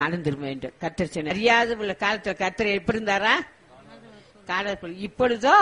மனம் திரும்ப வேண்டும் கத்தர் சொன்னார். அறியாத உள்ள காலத்துல கத்தர் எப்படி இருந்தாரா காலத்தில் இப்பொழுதோ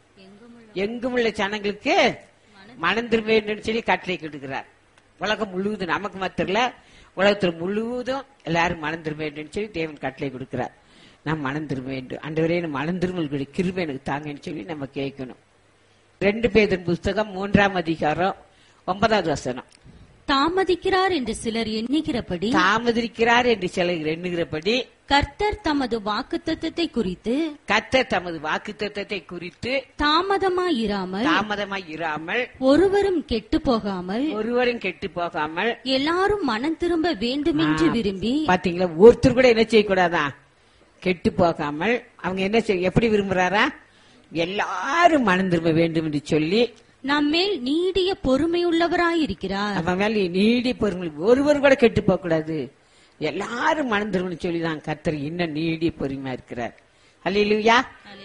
எங்கும் உள்ள ஜனங்களுக்கு மனம் திரும்ப வேண்டும் சொல்லி கட்டளை கொடுக்கிறார் உலகம் முழுவதும் நமக்கு மாத்திரம் இல்ல உலகத்துல முழுவதும் எல்லாரும் மனம் திரும்ப வேண்டும் சொல்லி தேவன் கட்டளை கொடுக்கிறார் நாம் மனம் திரும்ப வேண்டும் அண்டவரே நம்ம மனம் திரும்பல் கிருபை எனக்கு தாங்கன்னு சொல்லி நம்ம கேட்கணும் ரெண்டு பேரின் புஸ்தகம் மூன்றாம் அதிகாரம் ஒன்பதாவது வசனம் தாமதிக்கிறார் என்று சிலர் எண்ணுகிறபடி தாமதிக்கிறார் என்று சிலர் எண்ணுகிறபடி கர்த்தர் தமது வாக்குத்தத்தத்தை குறித்து கத்தர் தமது வாக்குத்தத்தத்தை குறித்து தாமதமாயிராமல் தாமதமாய் இராமல் ஒருவரும் கெட்டு போகாமல் ஒருவரும் கெட்டு போகாமல் எல்லாரும் மனம் திரும்ப வேண்டுமென்று விரும்பி பாத்தீங்களா ஒருத்தர் கூட என்ன செய்யக்கூடாதா கெட்டு போகாமல் அவங்க என்ன செய்ய எப்படி விரும்புறாரா எல்லாரும் மனம் திரும்ப வேண்டும் என்று சொல்லி நம்மேல் நீடிய பொறுமையுள்ளவராயிருக்கிறார் நம்ம மேல நீடி பொறுமை ஒருவர் கூட கெட்டு போக கூடாது எல்லாரும் மனம் திரும்பணும் சொல்லி தான் கத்தர் இன்னும் நீடிய பொறுமையா இருக்கிறார் அல்லையா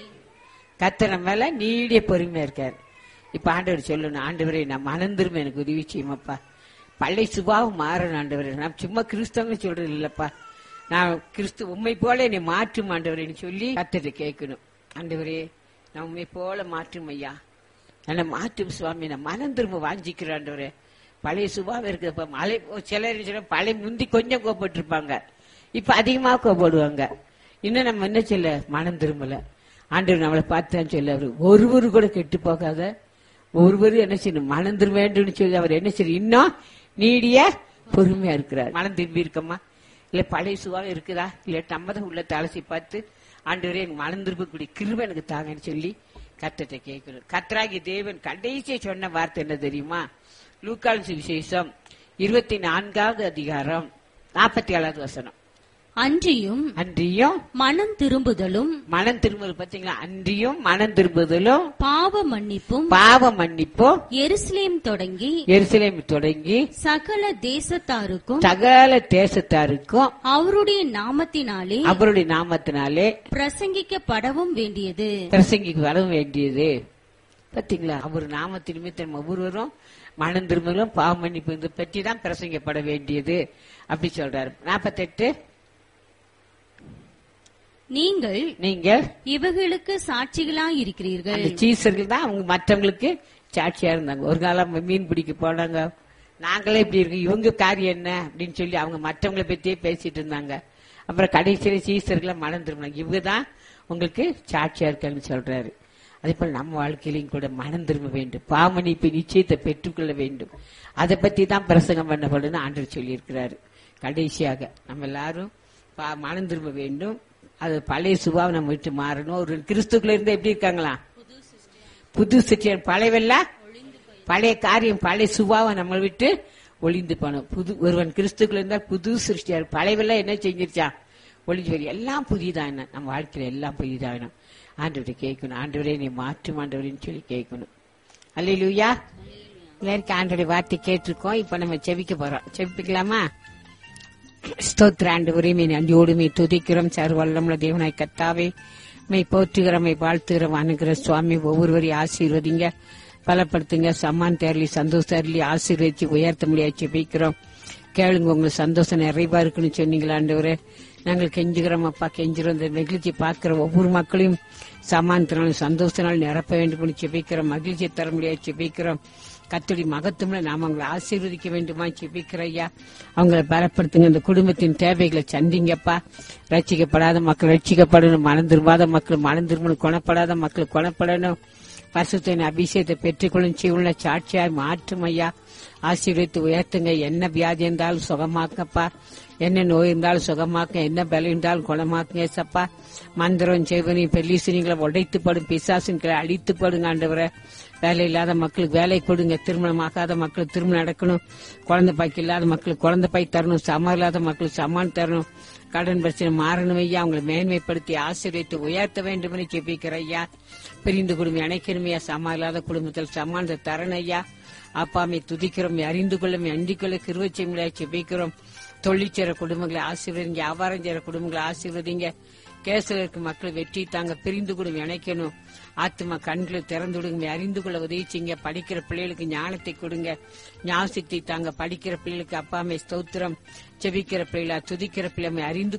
கத்தர் நம்ம மேல நீடிய பொறுமையா இருக்கார் இப்ப ஆண்டவர் சொல்லணும் ஆண்டவரே நான் மனம் திரும்ப எனக்கு உதவி செய்யுமாப்பா பழைய சுபாவம் மாறணும் ஆண்டவரே நான் சும்மா கிறிஸ்தவங்க சொல்றது இல்லப்பா நான் கிறிஸ்து உண்மை போல என்னை மாற்றும் ஆண்டவரேன்னு சொல்லி கத்தரை கேட்கணும் ஆண்டவரே நான் உண்மை போல மாற்றும் ஐயா என்னை மாற்றும் சுவாமி நான் மனம் திரும்ப வாஞ்சிக்கிறேன் ஆண்டவரே பழைய சுபாவம் இருக்குதுப்பா மழை சிலர் சொல்ல பழைய முந்தி கொஞ்சம் கோபப்பட்டிருப்பாங்க இப்ப அதிகமா கோபப்படுவாங்க இன்னும் நம்ம என்ன சொல்ல மனம் திரும்பல ஆண்டவர் நம்மளை பார்த்தான்னு சொல்ல அவரு ஒருவர் கூட கெட்டு போகாத ஒருவர் என்ன செய்யணும் மனம் திரும்ப வேண்டும்னு சொல்லி அவர் என்ன செய்யணும் இன்னும் நீடிய பொறுமையா இருக்கிறார் மனம் திரும்பி இருக்கமா இல்ல பழைய சுபாவம் இருக்குதா இல்ல நம்ம தான் உள்ள தலசி பார்த்து ஆண்டவரே எனக்கு மனம் திரும்பக்கூடிய கிருபை எனக்கு தாங்கன்னு சொல்லி கத்தத்தை கேட்கணும் கத்தராகி தேவன் கடைசியை சொன்ன வார்த்தை என்ன தெரியுமா லூக்கால் சுவிசேஷம் இருபத்தி நான்காவது அதிகாரம் நாற்பத்தி ஏழாவது வசனம் அன்றியும் அன்றியும் மனம் திரும்புதலும் மனம் திரும்புதல் பாத்தீங்களா அன்றியும் மனம் திரும்புதலும் பாவ மன்னிப்பும் பாவ மன்னிப்பும் எருசலேம் தொடங்கி எருசலேம் தொடங்கி சகல தேசத்தாருக்கும் சகல தேசத்தாருக்கும் அவருடைய நாமத்தினாலே அவருடைய நாமத்தினாலே பிரசங்கிக்கப்படவும் வேண்டியது பிரசங்கிக்கு வர வேண்டியது பாத்தீங்களா அவர் நாமத்தின் நிமித்தம் ஒவ்வொருவரும் மனம் திரும்பலும் பாவ மன்னிப்பு இதை பற்றி தான் பிரசங்கப்பட வேண்டியது அப்படி சொல்றாரு நாற்பத்தெட்டு நீங்கள் நீங்கள் இவைகளுக்கு சாட்சிகளாயிருக்கிறீர்கள் அந்த சீசர்கள் தான் அவங்க மற்றவங்களுக்கு சாட்சியா இருந்தாங்க ஒரு காலம் மீன் பிடிக்க போனாங்க நாங்களே இப்படி இருக்கு இவங்க காரியம் என்ன அப்படின்னு சொல்லி அவங்க மற்றவங்களை பத்தியே பேசிட்டு இருந்தாங்க அப்புறம் கடைசியில சீசர்களை மனம் திரும்பினாங்க இவங்க தான் உங்களுக்கு சாட்சியா இருக்காங்கன்னு சொல்றாரு அதே போல நம்ம வாழ்க்கையிலையும் கூட மனம் திரும்ப வேண்டும் பாமணிப்பு நிச்சயத்தை பெற்றுக்கொள்ள வேண்டும் அதை பத்தி தான் பிரசங்கம் பண்ணப்படுன்னு ஆண்டவர் சொல்லியிருக்கிறாரு கடைசியாக நம்ம எல்லாரும் பா- மனம் திரும்ப வேண்டும் அது பழைய சுபாவம் நம்ம விட்டு மாறணும் ஒரு கிறிஸ்துக்குள்ள இருந்து எப்படி இருக்காங்களா புது சிற்றியர் பழையவெல்லாம் பழைய காரியம் பழைய சுபாவம் நம்ம விட்டு ஒளிந்து போனோம் புது ஒருவன் கிறிஸ்துக்குள்ள இருந்தால் புது சிருஷ்டியார் பழையவெல்லாம் என்ன செஞ்சிருச்சான் ஒளிஞ்சு வரி எல்லாம் புதியதான் என்ன நம்ம வாழ்க்கையில எல்லாம் புதியதாகணும் ஆண்டவரை கேட்கணும் ஆண்டவரே நீ மாற்றும் ஆண்டவரேன்னு சொல்லி கேட்கணும் அல்லையா எல்லாருக்கும் ஆண்டோடைய வார்த்தை கேட்டிருக்கோம் இப்ப நம்ம செவிக்க போறோம் செவிப்பிக்கலாமா ஸ்தோத்திர ஆண்டவரே மீ நன்றியோடு மீ துதிக்கிறோம் சார் வல்லமுள்ள தேவனாய் கத்தாவே மை போற்றுகிறோம் மை வாழ்த்துகிறோம் அனுகிற சுவாமி ஒவ்வொருவரையும் ஆசீர்வதிங்க பலப்படுத்துங்க சம்மான் தேரலி சந்தோஷ் தேரலி ஆசீர்வதிச்சு உயர்த்த முடியாது ஜெபிக்கிறோம் கேளுங்க உங்களுக்கு சந்தோஷம் நிறைவா இருக்குன்னு சொன்னீங்களா ஆண்டவரே நாங்கள் கெஞ்சுகிறோம் அப்பா கெஞ்சுறோம் இந்த நிகழ்ச்சி பார்க்கிற ஒவ்வொரு மக்களையும் சமானத்தினாலும் சந்தோஷத்தினாலும் நிரப்ப வேண்டும் ஜெபிக்கிறோம் மகிழ்ச்சி தர முடியாது ஜெபிக்கிறோம் கத்தடி மகத்துவம்ல நாம அவங்களை ஆசீர்வதிக்க வேண்டுமா ஜெபிக்கிற ஐயா அவங்களை பலப்படுத்துங்க இந்த குடும்பத்தின் தேவைகளை சந்திங்கப்பா ரட்சிக்கப்படாத மக்கள் ரட்சிக்கப்படணும் மனம் திரும்பாத மக்கள் மனம் திரும்பணும் குணப்படாத மக்கள் குணப்படணும் பரிசுத்தின் அபிஷேகத்தை பெற்றுக்கொள்ளும் சீவுள்ள சாட்சியாய் மாற்றும் ஐயா ஆசீர்வதித்து உயர்த்துங்க என்ன வியாதி இருந்தாலும் சுகமாக்கப்பா என்ன நோய் இருந்தாலும் சுகமாக்க என்ன பலம் இருந்தாலும் குணமாக்குங்க ஏசப்பா மந்திரம் செவனி பெல்லீசனிகளை உடைத்துப்படும் பிசாசின்களை அழித்துப்படுங்க ஆண்டவரை வேலை இல்லாத மக்களுக்கு வேலை கொடுங்க திருமணம் ஆகாத மக்களுக்கு திருமணம் நடக்கணும் குழந்தை பாய்க்கு இல்லாத மக்களுக்கு குழந்தை பாய் தரணும் சமம் இல்லாத மக்களுக்கு சமான் தரணும் கடன் பிரச்சனை மாறணும் ஐயா அவங்களை மேன்மைப்படுத்தி ஆசீர்வித்து உயர்த்த வேண்டும் என்று ஜெபிக்கிற ஐயா பிரிந்து குடும்பம் அணைக்கணுமையா சமா இல்லாத குடும்பத்தில் சமானத்தை தரணும் ஐயா அப்பாமை துதிக்கிறோம் அறிந்து கொள்ளும் அண்டிக் கொள்ள கிருவச்சை முடியாது ஜெபிக்கிறோம் தொழில் செய்ற குடும்பங்களை ஆசீர்வதிங்க வியாபாரம் செய்யற குடும்பங்களை ஆசீர்வதிங்க கேசல இருக்க மக்கள் வெற்றி தாங்க பிரிந்து கூட இணைக்கணும் ஆத்மா கண்களை திறந்து விடுங்க அறிந்து கொள்ள உதவி செய்யுங்க படிக்கிற பிள்ளைகளுக்கு ஞானத்தை கொடுங்க ஞாபகத்தை தாங்க படிக்கிற பிள்ளைகளுக்கு அப்பாமே ஸ்தோத்திரம் செபிக்கிற பிள்ளைகளா துதிக்கிற பிள்ளைமை அறிந்து